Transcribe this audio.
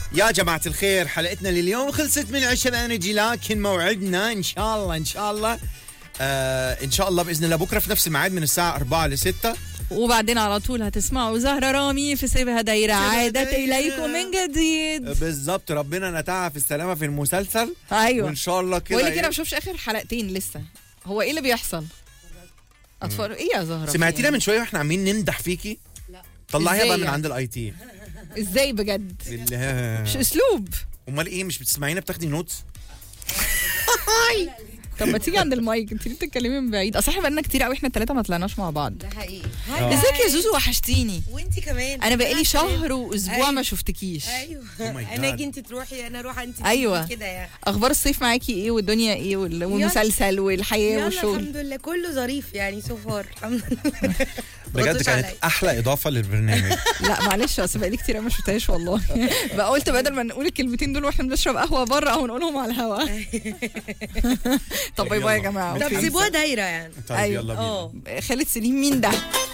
يا جماعة الخير حلقتنا لليوم خلصت من عشرة انرجي لكن موعدنا ان شاء الله ان شاء الله آه ان شاء الله باذن الله بكره في نفس الميعاد من الساعة 4 ل 6 وبعدين على طول هتسمعوا زهرة رامي في سيبها دايرة عادت دايرة. إليكم من جديد بالظبط ربنا نتعها في السلامة في المسلسل أيوة وان شاء الله كده وإيه كده إيه؟ بشوفش آخر حلقتين لسه هو إيه اللي بيحصل؟ أطفال إيه يا زهرة؟ سمعتينا في من شوية واحنا عاملين نمدح فيكي لا. طلعيها إزاي بقى من يعني؟ عند الاي تي إيه؟ إزاي بجد؟ بالله مش أسلوب امال ايه مش بتسمعينا بتاخدي نوتس طب ما تيجي عند المايك انت ليه بتتكلمي من بعيد اصل احنا بقالنا كتير قوي احنا الثلاثه ما طلعناش مع بعض ده حقيقي آه. ازيك يا زوزو وحشتيني وانت كمان انا بقالي شهر واسبوع أيوة. ما شفتكيش ايوه Oh my انا God. اجي انت تروحي انا اروح انت أيوة. تيجي كده يعني اخبار الصيف معاكي ايه والدنيا ايه وال- والمسلسل والحياه يلا والشغل الحمد لله كله ظريف يعني سو فار الحمد لله بجد ردوش كانت عليا. احلى اضافة للبرنامج لا معلش اصل بقالي كتير أوي ما شفتهاش والله بقى قلت بدل ما نقول الكلمتين دول واحنا بنشرب قهوه بره او نقولهم على الهوا طب باي باي يا يلا. جماعه طب أوكي. سيبوها دايره يعني طيب أيوة. يلا بينا اه خالد سليم مين ده